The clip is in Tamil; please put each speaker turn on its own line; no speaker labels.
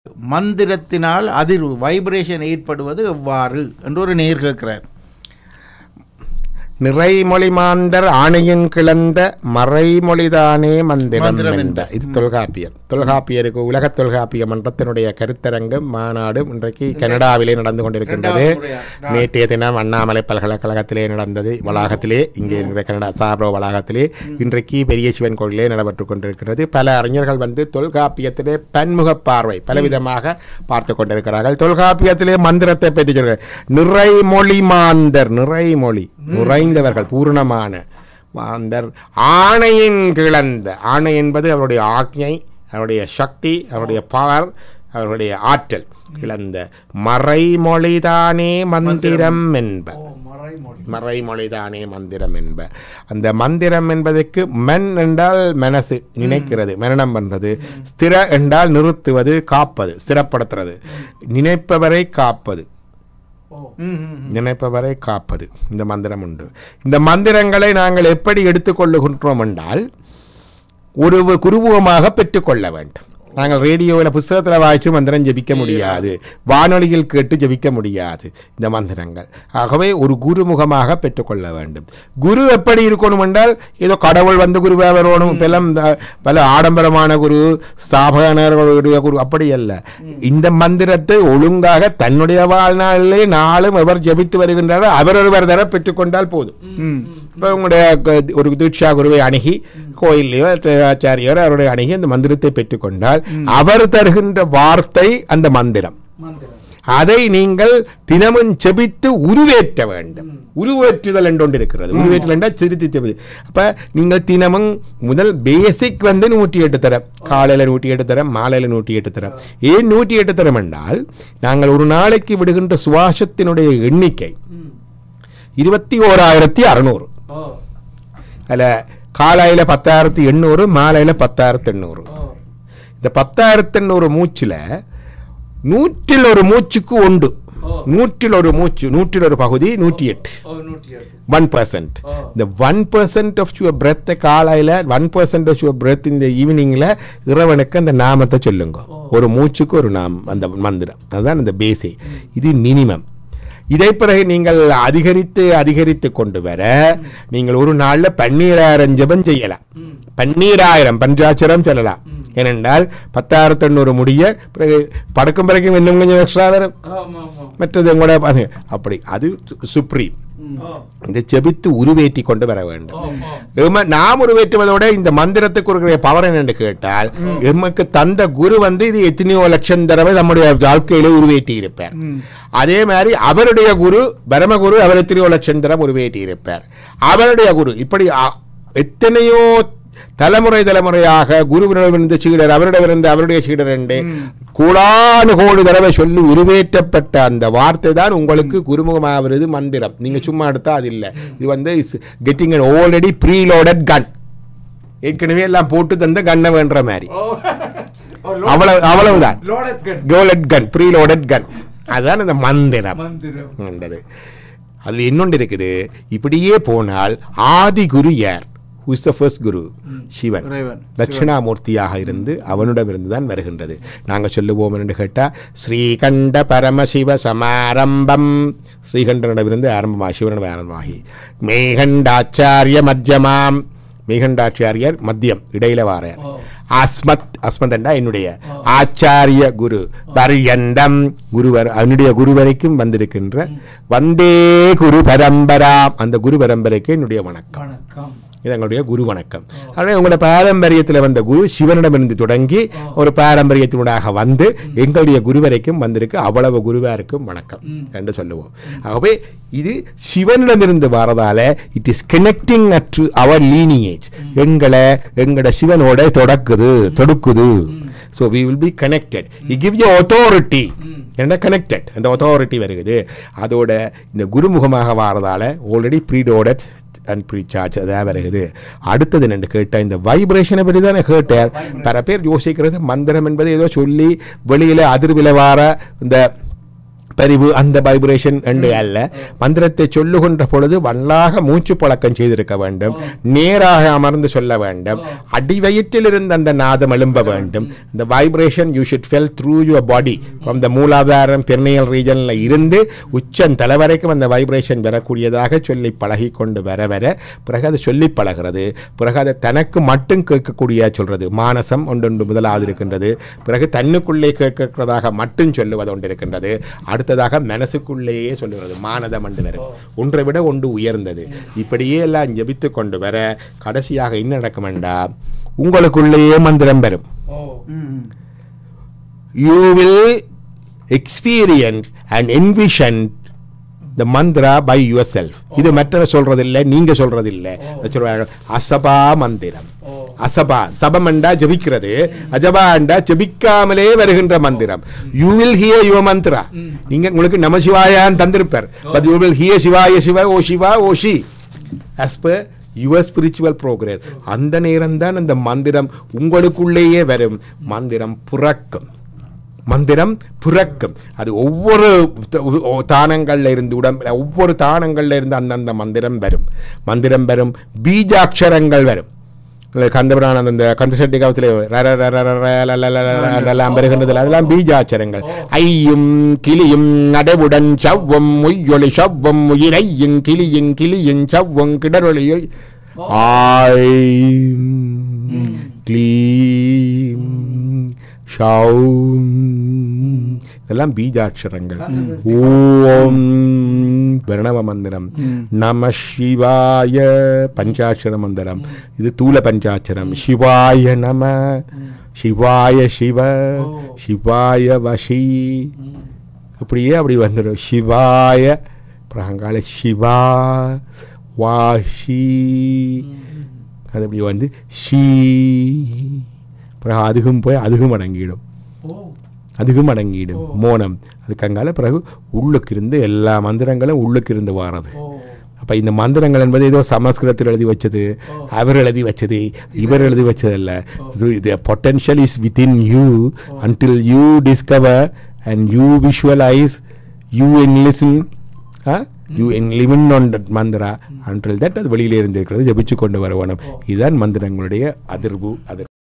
மந்திரத்தினால் அதிர்வு வைப்ரேஷன் ஏற்படுவது எவ்வாறு என்று ஒரு நேர் கேட்கிறார்
நிறைமொழி மாந்தர் ஆணையின் கிளந்த மறைமொழிதானே மந்திரம்
மந்திரம்
என்ப இது தொல்காப்பியர் தொல்காப்பியருக்கு உலக தொல்காப்பிய மன்றத்தினுடைய கருத்தரங்கம் மாநாடு இன்றைக்கு கனடாவிலே நடந்து கொண்டிருக்கின்றது
இரண்டாவது முறையா?
நேற்றைய தினம் அண்ணாமலை பல்கலைக்கழகத்திலே நடந்தது வளாகத்திலே இங்கே இருக்கிற கனடா சாப்ரோ வளாகத்திலே இன்றைக்கு பெரிய சிவன் கோயிலே நடைபெற்றுக் கொண்டிருக்கிறது பல அறிஞர்கள் வந்து தொல்காப்பியத்திலே பன்முக பார்வை பலவிதமாக பார்த்து கொண்டிருக்கிறார்கள் தொல்காப்பியத்திலே மந்திரத்தை பற்றி சொல்கிறார் நிறைமொழி மாந்தர் நிறைமொழி நிறைந்தவர்கள் பூரணமான மாந்தர் ஆணையின் கிளந்த ஆணை என்பது அவருடைய ஆக்ஞை அவருடைய சக்தி அவருடைய பவர் அவருடைய ஆற்றல் கிளந்த மறைமொழிதானே மந்திரம் என்ப மறைமொழிதானே மந்திரம் என்ப அந்த மந்திரம் என்பதற்கு மன் என்றால் மனசு நினைக்கிறது மரணம் பண்றது ஸ்திர என்றால் நிறுத்துவது காப்பது ஸ்திரப்படுத்துறது நினைப்பவரை காப்பது
ம், ம், ம்.
நினைப்பவரை காப்பது இந்த மந்திரம் உண்டு இந்த மந்திரங்களை நாங்கள் எப்படி எடுத்துக்கொள்ளுகின்றோம் என்றால் ஒரு குருபுவமாக பெற்றுக்கொள்ள வேண்டும் நாங்கள் ரேடியோவில் புஸ்தகத்தில் வாய்ச்சி மந்திரம் ஜெபிக்க முடியாது வானொலியில் கேட்டு ஜெபிக்க முடியாது இந்த மந்திரங்கள் ஆகவே ஒரு குருமுகமாக பெற்றுக்கொள்ள வேண்டும் குரு எப்படி இருக்கணும் என்றால் ஏதோ கடவுள் வந்து குருவாக வரணும் இப்பெல்லாம் இந்த பல ஆடம்பரமான குரு ஸ்தாபகர்களுடைய குரு அப்படி அல்ல இந்த மந்திரத்தை ஒழுங்காக தன்னுடைய வாழ்நாளிலே நாளும் எவர் ஜெபித்து வருகின்றாரோ அவரொருவர் தர பெற்றுக்கொண்டால் போதும்
ம்.
இப்போ உங்களுடைய க- ஒரு தீட்சா குருவை அணுகி கோயில்லையோ ஆச்சாரியரோ அவருடைய அணுகி அந்த மந்திரத்தை பெற்றுக்கொண்டால் அவர் தருகின்ற வார்த்தை அந்த மந்திரம் அதை நீங்கள் தினமும் செபித்து உருவேற்ற வேண்டும் உருவேற்றுதல் என்று ஒன்று இருக்கிறது உருவேற்றல் என்றால் சிரித்து செபி அப்ப நீங்கள் தினமும் முதல் பேசிக் வந்து நூற்றி எட்டு தரம் காலையில நூற்றி எட்டு தரம் மாலையில நூற்றி எட்டு தரம் ஏன் நூற்றி எட்டு தரம் என்றால் நாங்கள் ஒரு நாளைக்கு விடுகின்ற சுவாசத்தினுடைய எண்ணிக்கை இருபத்தி ஓராயிரத்தி அறநூறு அதில் காலையில் பத்தாயிரத்தி எண்ணூறு மாலையில் பத்தாயிரத்தி எண்ணூறு இந்த பத்தாயிரத்தி எண்ணூறு மூச்சில் நூற்றில் ஒரு மூச்சுக்கு உண்டு நூற்றில் ஒரு மூச்சு நூற்றில் ஒரு பகுதி நூற்றி எட்டு ஒன் பர்சன்ட் இந்த ஒன் பர்சன்ட் ஆஃப் யுவர் பிரெத்தை காலையில் one percent of your breath இந்த ஈவினிங்கில் இறைவனுக்கு அந்த நாமத்தை சொல்லுங்க ஒரு மூச்சுக்கு ஒரு நாம் அந்த மந்திரம் அதுதான் இந்த பேஸே இது மினிமம் இதை பிறகு நீங்கள் அதிகரித்து அதிகரித்து கொண்டு வர நீங்கள் ஒரு நாள்ல பன்னீராயிரம் ஜெபம் செய்யலாம் பன்னீராயிரம் பஞ்சாட்சரம் சொல்லலாம் ஏனென்றால் பத்தாயிரத்தி எண்ணூறு முடிய பிறகு படக்கும் பிறகு இன்னும் கொஞ்சம் எக்ஸ்ட்ரா வரும் மற்றது உங்களோட பாருங்க. அப்படி அது சுப்ரீம் இதை செபித்து உருவேற்றி கொண்டு வர வேண்டும் எம்ம நாம் உருவேற்றுவதோட இந்த மந்திரத்துக்கு இருக்கிற பவர் என்னன்னு கேட்டால் எமக்கு தந்த குரு வந்து இது எத்தனையோ லட்சம் தடவை நம்முடைய வாழ்க்கையில உருவேற்றி இருப்பார் அதே மாதிரி அவருடைய குரு பரமகுரு அவர் எத்தனையோ லட்சம் தடவை உருவேற்றி இருப்பார் அவருடைய குரு இப்படி அ- எத்தனையோ தலைமுறை தலைமுறையாக குருவிடமிருந்து சீடர் அவரிடமிருந்து அவருடைய சீடர் என்று கோடானு கோடி தடவை சொல்லி உருவேற்றப்பட்ட அந்த வார்த்தை தான் உங்களுக்கு குருமுகமாகிறது மந்திரம் நீங்க சும்மா எடுத்தா அது இல்லை இது வந்து getting an already preloaded gun ஏற்கனவே எல்லாம் போட்டு தந்த கண்ணை வேண்ட மாதிரி அவ்வளவு அவ்வளவுதான் கோலட் கன் ப்ரீலோடட் கன் அதுதான் இந்த மந்திரம் என்றது அதில் இன்னொன்று இருக்குது இப்படியே போனால் ஆதி குரு யார் who is the first குரு சிவன்
இறைவன்.
தட்சிணாமூர்த்தியாக இருந்து அவனிடமிருந்து தான் வருகின்றது நாங்கள் சொல்லுவோம் என்று கேட்டால் ஸ்ரீகண்ட பரமசிவ சமாரம்பம் ஸ்ரீகண்டனிடமிருந்து ஆரம்பமாக சிவனிடம் ஆரம்பமாகி மேகண்டாச்சாரிய மத்தியமாம் மேகண்டாச்சாரியர் மத்தியம் இடையில வாரார் அஸ்மத் அஸ்மத் என்றா என்னுடைய ஆச்சாரிய குரு பரியந்தம் குருவர் அவனுடைய குரு வரைக்கும் வந்திருக்கின்ற வந்தே குரு பரம்பரா அந்த குரு பரம்பரைக்கு என்னுடைய வணக்கம் இது எங்களுடைய குரு வணக்கம் ஆனால் உங்களோட பாரம்பரியத்தில் வந்த குரு சிவனிடமிருந்து தொடங்கி ஒரு பாரம்பரியத்தினூடாக வந்து எங்களுடைய குரு வரைக்கும் வந்திருக்கு அவ்வளவு குருவாருக்கும் வணக்கம் என்று சொல்லுவோம் ஆகவே இது சிவனிடமிருந்து வரதால it is connecting at our lineage எங்களை எங்களோட சிவனோட தொடக்குது தொடுக்குது so we will be connected இ கிவ் யூ authority என்ன கனெக்டட் அந்த authority வருகுது அதோட இந்த குருமுகமாக வாரதால already preloaded and pre charge அதான் வருகுது அடுத்தது என்னன்னு கேட்டால் இந்த வைப்ரேஷனை பற்றி தானே கேட்டார் பல பேர் யோசிக்கிறது மந்திரம் என்பது ஏதோ சொல்லி வெளியில் அதிர்வில வார இந்த பரிவு அந்த வைப்ரேஷன் என்று அல்ல மந்திரத்தை சொல்லுகின்ற பொழுது வல்லாக மூச்சு பழக்கம் செய்திருக்க வேண்டும் நேராக அமர்ந்து சொல்ல வேண்டும் அடிவயிற்றில் இருந்து அந்த நாதம் எழும்ப வேண்டும் இந்த vibration you should feel through your body from the மூலாதாரம் பெர்னியல் ரீஜனில் இருந்து உச்சன் தலை வரைக்கும் அந்த வைப்ரேஷன் வரக்கூடியதாக சொல்லி பழகி கொண்டு வர வர பிறகு அது சொல்லி பழகிறது பிறகு அதை தனக்கு மட்டும் கேட்கக்கூடிய சொல்றது மானசம் ஒன்றொன்று முதலாவது இருக்கின்றது பிறகு தன்னுக்குள்ளே கேட்கிறதாக மட்டும் சொல்லுவது ஒன்று இருக்கின்றது அடுத்ததாக மனசுக்குள்ளேயே சொல்லுகிறது மானதம் என்று வரும் ஒன்றை விட ஒன்று உயர்ந்தது இப்படியே எல்லாம் ஜெபித்து கொண்டு வர கடைசியாக என்ன நடக்கும் என்றால் உங்களுக்குள்ளேயே மந்திரம் வரும்
ம்.
you will experience and envision the mantra by yourself இது மற்றவர் சொல்றதில்லை நீங்க சொல்றதில்லை அது சொல்றாங்க அசபா மந்திரம் அசபா சபமண்டா ஜபிக்கிறது அஜபாண்டா ஜபிக்காமலே வருகின்ற மந்திரம் you will hear your mantra நீங்க உங்களுக்கு நம சிவாயான்னு தந்திருப்பார் but you will hear Shivaya Shiva ஓ சிவா ஓ ஷி as per your spiritual progress அந்த நேரம்தான் அந்த மந்திரம் உங்களுக்குள்ளேயே வரும் மந்திரம் புறக்கும் மந்திரம் புறக்கும் அது ஒவ்வொரு த- ஒ- தானங்கள்ல இருந்து உடம்புல ஒவ்வொரு தானங்கள்ல இருந்து அந்தந்த மந்திரம் வரும் மந்திரம் வரும் பீஜாட்சரங்கள் வரும் இல்ல கந்தபுராணம் அந்த கந்தசட்டி காலத்தில் வருகின்றதில் அதெல்லாம் பீஜாட்சரங்கள் ஐயும் கிளியும் அடவுடன் சவ்வம் உய்யொளி சவ்வம் உயிரையும் கிளியும் கிளியும் சவ்வம் கிடரொளியை ஆய் க்ளீம் ஷௌம் இதெல்லாம் பீஜாட்சரங்கள் ஓம் பிரணவ மந்திரம் நம சிவாய பஞ்சாட்சர மந்திரம் இது தூல பஞ்சாட்சரம் சிவாய நம சிவாய சிவ சிவாய வசி அப்படியே அப்படி வந்துடும் சிவாய அப்புறம் சிவா வாஷி அது அப்படி வந்து ஷீ பிறகு அதுகும் போய் அதுகும் அடங்கிடும் அதுக்கும் அடங்கிடும் மோனம் அதுக்கு அங்கால பிறகு உள்ளுக்கு இருந்து எல்லா மந்திரங்களும் உள்ளுக்கு இருந்து வாரது அப்ப இந்த மந்திரங்கள் என்பது ஏதோ சமஸ்கிருதத்தில் எழுதி வச்சது அவர் எழுதி வச்சது இவர் எழுதி வச்சதல்ல இது potential is within you until you discover and you visualise you in listen you in liven on that mantra until that அது வெளியிலே இருந்து இருக்கிறது ஜபிச்சு கொண்டு வர வேணும் இதுதான் மந்திரங்களுடைய அதிர்வு அதிர்